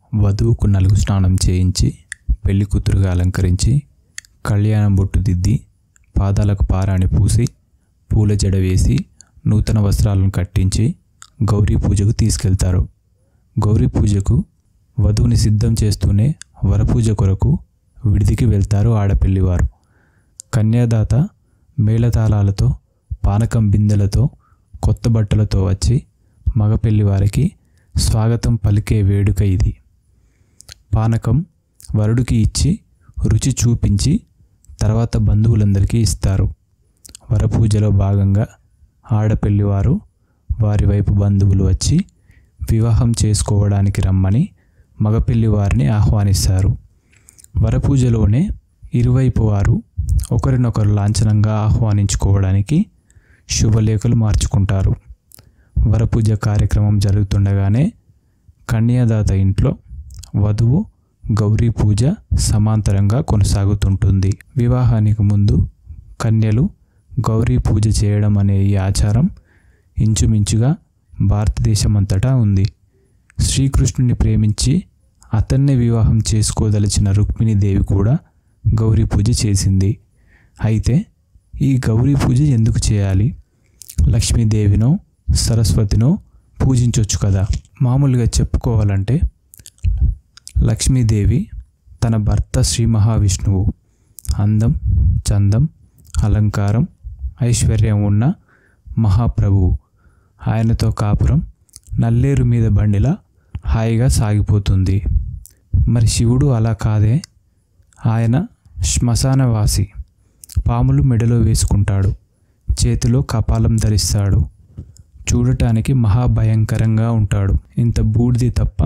వధువుకు నలుగు స్నానం చేయించి పెళ్లి కూతురుగా అలంకరించి కళ్యాణం బొట్టు దిద్ది పాదాలకు పారాణి పూసి పూల జడ వేసి నూతన వస్త్రాలను కట్టించి గౌరీ పూజకు తీసుకెళ్తారు గౌరీ పూజకు వధువుని సిద్ధం చేస్తూనే వరపూజ కొరకు విడిదికి వెళ్తారు ఆడపెళ్లివారు కన్యాదాత మేళతాళాలతో పానకం బిందెలతో కొత్త బట్టలతో వచ్చి మగపెళ్లి వారికి స్వాగతం పలికే వేడుక ఇది పానకం వరుడికి ఇచ్చి రుచి చూపించి తర్వాత బంధువులందరికీ ఇస్తారు వరపూజలో భాగంగా ఆడపెళ్లివారు వారి వైపు బంధువులు వచ్చి వివాహం చేసుకోవడానికి రమ్మని మగపెళ్లి వారిని ఆహ్వానిస్తారు వరపూజలోనే ఇరువైపు వారు ఒకరినొకరు లాంఛనంగా ఆహ్వానించుకోవడానికి శుభలేఖలు మార్చుకుంటారు వరపూజ కార్యక్రమం జరుగుతుండగానే కన్యాదాత ఇంట్లో వధువు గౌరీ పూజ సమాంతరంగా కొనసాగుతుంటుంది వివాహానికి ముందు కన్యలు గౌరీ పూజ చేయడం అనే ఈ ఆచారం ఇంచుమించుగా భారతదేశమంతటా ఉంది శ్రీకృష్ణుని ప్రేమించి అతన్నే వివాహం చేసుకోదలిచిన రుక్మిణీదేవి కూడా గౌరీ పూజ చేసింది అయితే ఈ గౌరీ పూజ ఎందుకు చేయాలి లక్ష్మీదేవినో సరస్వతినో పూజించవచ్చు కదా మామూలుగా చెప్పుకోవాలంటే లక్ష్మీదేవి తన భర్త శ్రీ మహావిష్ణువు అందం చందం అలంకారం ఐశ్వర్యం ఉన్న మహాప్రభువు ఆయనతో కాపురం నల్లేరు మీద బండిలా హాయిగా సాగిపోతుంది మరి శివుడు అలా కాదే ఆయన శ్మశానవాసి పాములు మెడలో వేసుకుంటాడు చేతిలో కపాలం ధరిస్తాడు చూడటానికి మహాభయంకరంగా ఉంటాడు ఇంత బూడిది తప్ప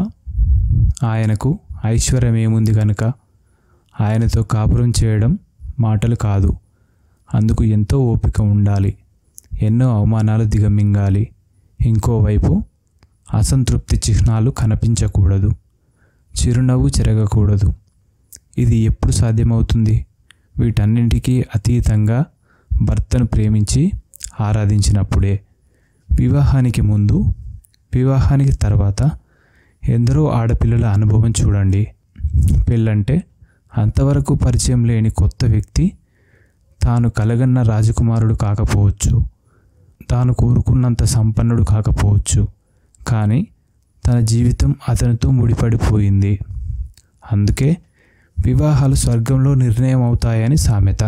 ఆయనకు ఐశ్వర్యం ఏముంది కనుక ఆయనతో కాపురం చేయడం మాటలు కాదు అందుకు ఎంతో ఓపిక ఉండాలి ఎన్నో అవమానాలు దిగమింగాలి ఇంకోవైపు అసంతృప్తి చిహ్నాలు కనిపించకూడదు చిరునవ్వు చెరగకూడదు ఇది ఎప్పుడు సాధ్యమవుతుంది వీటన్నింటికీ అతీతంగా భర్తను ప్రేమించి ఆరాధించినప్పుడే వివాహానికి ముందు వివాహానికి తర్వాత ఎందరో ఆడపిల్లల అనుభవం చూడండి పెళ్ళంటే అంతవరకు పరిచయం లేని కొత్త వ్యక్తి తాను కలగన్న రాజకుమారుడు కాకపోవచ్చు తాను కోరుకున్నంత సంపన్నుడు కాకపోవచ్చు కానీ తన జీవితం అతనితో ముడిపడిపోయింది అందుకే వివాహాలు స్వర్గంలో నిర్ణయం అవుతాయని సామెత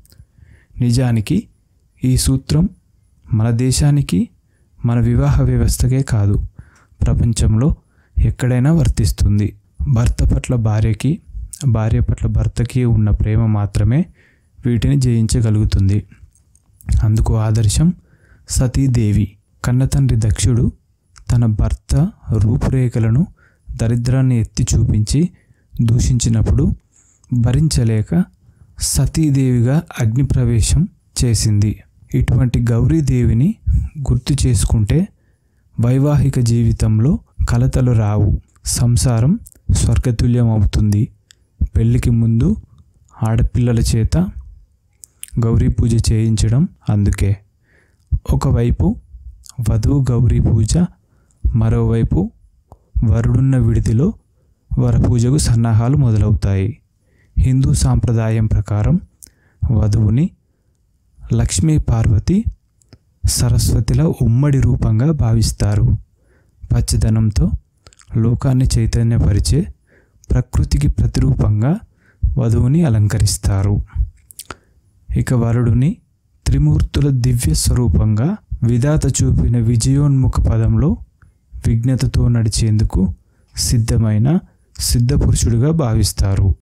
నిజానికి ఈ సూత్రం మన దేశానికి మన వివాహ వ్యవస్థకే కాదు ప్రపంచంలో ఎక్కడైనా వర్తిస్తుంది భర్త పట్ల భార్యకి భార్య పట్ల భర్తకి ఉన్న ప్రేమ మాత్రమే వీటిని జయించగలుగుతుంది అందుకు ఆదర్శం సతీదేవి కన్నతండ్రి దక్షుడు తన భర్త రూపురేఖలను దరిద్రాన్ని ఎత్తి చూపించి దూషించినప్పుడు భరించలేక సతీదేవిగా అగ్నిప్రవేశం చేసింది ఇటువంటి గౌరీదేవిని గుర్తు చేసుకుంటే వైవాహిక జీవితంలో కలతలు రావు సంసారం స్వర్గతుల్యం అవుతుంది పెళ్ళికి ముందు ఆడపిల్లల చేత గౌరీ పూజ చేయించడం అందుకే ఒకవైపు వధువు గౌరీ పూజ మరోవైపు వరుడున్న విడిదిలో వరపూజకు సన్నాహాలు మొదలవుతాయి హిందూ సాంప్రదాయం ప్రకారం వధువుని లక్ష్మీ పార్వతి సరస్వతిల ఉమ్మడి రూపంగా భావిస్తారు పచ్చదనంతో లోకాన్ని చైతన్యపరిచే ప్రకృతికి ప్రతిరూపంగా వధువుని అలంకరిస్తారు ఇక వరుడుని త్రిమూర్తుల దివ్య స్వరూపంగా విధాత చూపిన విజయోన్ముఖ పదంలో విజ్ఞతతో నడిచేందుకు సిద్ధమైన సిద్ధపురుషుడిగా భావిస్తారు